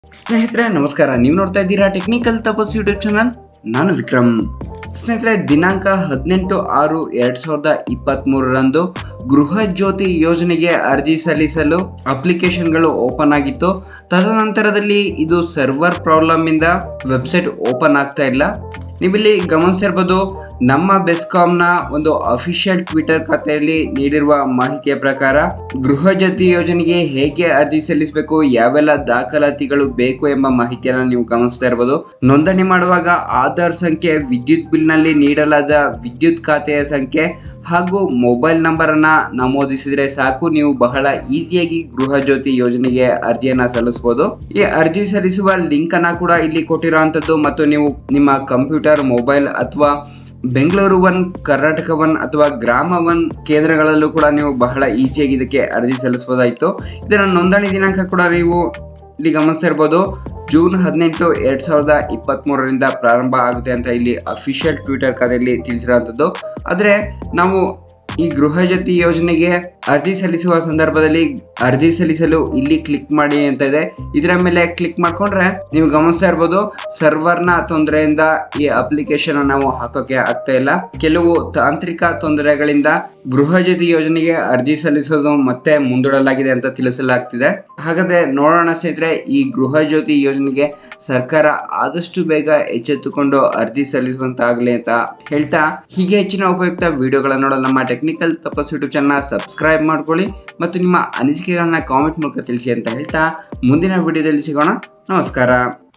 ಸ್ನೇಹಿತರೆ ನಮಸ್ಕಾರ ನೀವು ನೋಡ್ತಾ ಇದ್ದೀರಾ ಟೆಕ್ನಿಕಲ್ ತಪಸ್ ಯೂಟ್ಯೂಬ್ ಚಾನಲ್ ನಾನು ವಿಕ್ರಮ್ ಸ್ನೇಹಿತರೆ ದಿನಾಂಕ ಹದಿನೆಂಟು ಆರು ಎರಡ್ ಸಾವಿರದ ಇಪ್ಪತ್ತ್ ಮೂರರಂದು ಗೃಹ ಜ್ಯೋತಿ ಯೋಜನೆಗೆ ಅರ್ಜಿ ಸಲ್ಲಿಸಲು ಅಪ್ಲಿಕೇಶನ್ಗಳು ಓಪನ್ ಆಗಿತ್ತು ತದನಂತರದಲ್ಲಿ ಇದು ಸರ್ವರ್ ಪ್ರಾಬ್ಲಮ್ ಇಂದ ವೆಬ್ಸೈಟ್ ಓಪನ್ ಆಗ್ತಾ ಇಲ್ಲ ನೀವಿಲ್ಲಿ ಗಮನಿಸಿರ್ಬೋದು ನಮ್ಮ ಬೆಸ್ಕಾಂನ ಒಂದು ಅಫಿಷಿಯಲ್ ಟ್ವಿಟರ್ ಖಾತೆಯಲ್ಲಿ ನೀಡಿರುವ ಮಾಹಿತಿಯ ಪ್ರಕಾರ ಗೃಹ ಜ್ಯೋತಿ ಯೋಜನೆಗೆ ಹೇಗೆ ಅರ್ಜಿ ಸಲ್ಲಿಸಬೇಕು ಯಾವೆಲ್ಲ ದಾಖಲಾತಿಗಳು ಬೇಕು ಎಂಬ ಮಾಹಿತಿಯನ್ನು ನೀವು ಗಮನಿಸ್ತಾ ಇರ್ಬೋದು ನೋಂದಣಿ ಮಾಡುವಾಗ ಆಧಾರ್ ಸಂಖ್ಯೆ ವಿದ್ಯುತ್ ಬಿಲ್ನಲ್ಲಿ ನೀಡಲಾದ ವಿದ್ಯುತ್ ಖಾತೆಯ ಸಂಖ್ಯೆ ಹಾಗೂ ಮೊಬೈಲ್ ನಂಬರ್ ಅನ್ನ ನಮೂದಿಸಿದ್ರೆ ಸಾಕು ನೀವು ಬಹಳ ಈಸಿಯಾಗಿ ಗೃಹ ಜ್ಯೋತಿ ಯೋಜನೆಗೆ ಅರ್ಜಿಯನ್ನ ಸಲ್ಲಿಸಬಹುದು ಈ ಅರ್ಜಿ ಸಲ್ಲಿಸುವ ಲಿಂಕ್ ಅನ್ನ ಕೂಡ ಇಲ್ಲಿ ಕೊಟ್ಟಿರುವಂತದ್ದು ಮತ್ತು ನೀವು ನಿಮ್ಮ ಕಂಪ್ಯೂಟರ್ ಮೊಬೈಲ್ ಅಥವಾ ಬೆಂಗಳೂರು ಒನ್ ಕರ್ನಾಟಕ ಒನ್ ಅಥವಾ ಗ್ರಾಮ ಒನ್ ಕೇಂದ್ರಗಳಲ್ಲೂ ಕೂಡ ನೀವು ಬಹಳ ಈಸಿಯಾಗಿ ಇದಕ್ಕೆ ಅರ್ಜಿ ಸಲ್ಲಿಸಬಹುದಾಯಿತು ಇದರ ನೋಂದಣಿ ದಿನಾಂಕ ಕೂಡ ನೀವು ಇಲ್ಲಿ ಗಮನಿಸ್ತಾ ಇರ್ಬೋದು ಜೂನ್ ಹದಿನೆಂಟು ಎರಡ್ ಸಾವಿರದ ಇಪ್ಪತ್ತ್ ಮೂರರಿಂದ ಪ್ರಾರಂಭ ಆಗುತ್ತೆ ಅಂತ ಇಲ್ಲಿ ಅಫಿಷಿಯಲ್ ಟ್ವಿಟರ್ ಖಾತೆಯಲ್ಲಿ ತಿಳಿಸಿರುವಂಥದ್ದು ಆದರೆ ನಾವು ಈ ಗೃಹ ಜ್ಯೋತಿ ಯೋಜನೆಗೆ ಅರ್ಜಿ ಸಲ್ಲಿಸುವ ಸಂದರ್ಭದಲ್ಲಿ ಅರ್ಜಿ ಸಲ್ಲಿಸಲು ಇಲ್ಲಿ ಕ್ಲಿಕ್ ಮಾಡಿ ಅಂತ ಇದೆ ಇದರ ಮೇಲೆ ಕ್ಲಿಕ್ ಮಾಡ್ಕೊಂಡ್ರೆ ನೀವು ಗಮನಿಸ್ತಾ ಇರ್ಬೋದು ಸರ್ವರ್ನ ತೊಂದರೆಯಿಂದ ಈ ಅಪ್ಲಿಕೇಶನ್ ನಾವು ಹಾಕೋಕೆ ಆಗ್ತಾ ಇಲ್ಲ ಕೆಲವು ತಾಂತ್ರಿಕ ತೊಂದರೆಗಳಿಂದ ಗೃಹ ಜ್ಯೋತಿ ಯೋಜನೆಗೆ ಅರ್ಜಿ ಸಲ್ಲಿಸೋದು ಮತ್ತೆ ಮುಂದೂಡಲಾಗಿದೆ ಅಂತ ತಿಳಿಸಲಾಗ್ತಿದೆ ಹಾಗಾದ್ರೆ ನೋಡೋಣ ಸ್ನೇಹಿತರೆ ಈ ಗೃಹ ಜ್ಯೋತಿ ಯೋಜನೆಗೆ ಸರ್ಕಾರ ಆದಷ್ಟು ಬೇಗ ಎಚ್ಚೆತ್ತುಕೊಂಡು ಅರ್ಜಿ ಸಲ್ಲಿಸುವಂತಾಗಲಿ ಅಂತ ಹೇಳ್ತಾ ಹೀಗೆ ಹೆಚ್ಚಿನ ಉಪಯುಕ್ತ ವಿಡಿಯೋಗಳನ್ನು ನೋಡಲು ನಮ್ಮ ಟೆಕ್ನಿಕಲ್ ತಪಸ್ ಯೂಟ್ಯೂಬ್ ಚಾನಲ್ ಸಬ್ಸ್ಕ್ರೈಬ್ ಮಾಡ್ಕೊಳ್ಳಿ ಮತ್ತು ನಿಮ್ಮ ಅನಿಸಿಕೆಗಳನ್ನ ಕಾಮೆಂಟ್ ಮೂಲಕ ತಿಳಿಸಿ ಅಂತ ಹೇಳ್ತಾ ಮುಂದಿನ ವಿಡಿಯೋದಲ್ಲಿ ಸಿಗೋಣ ನಮಸ್ಕಾರ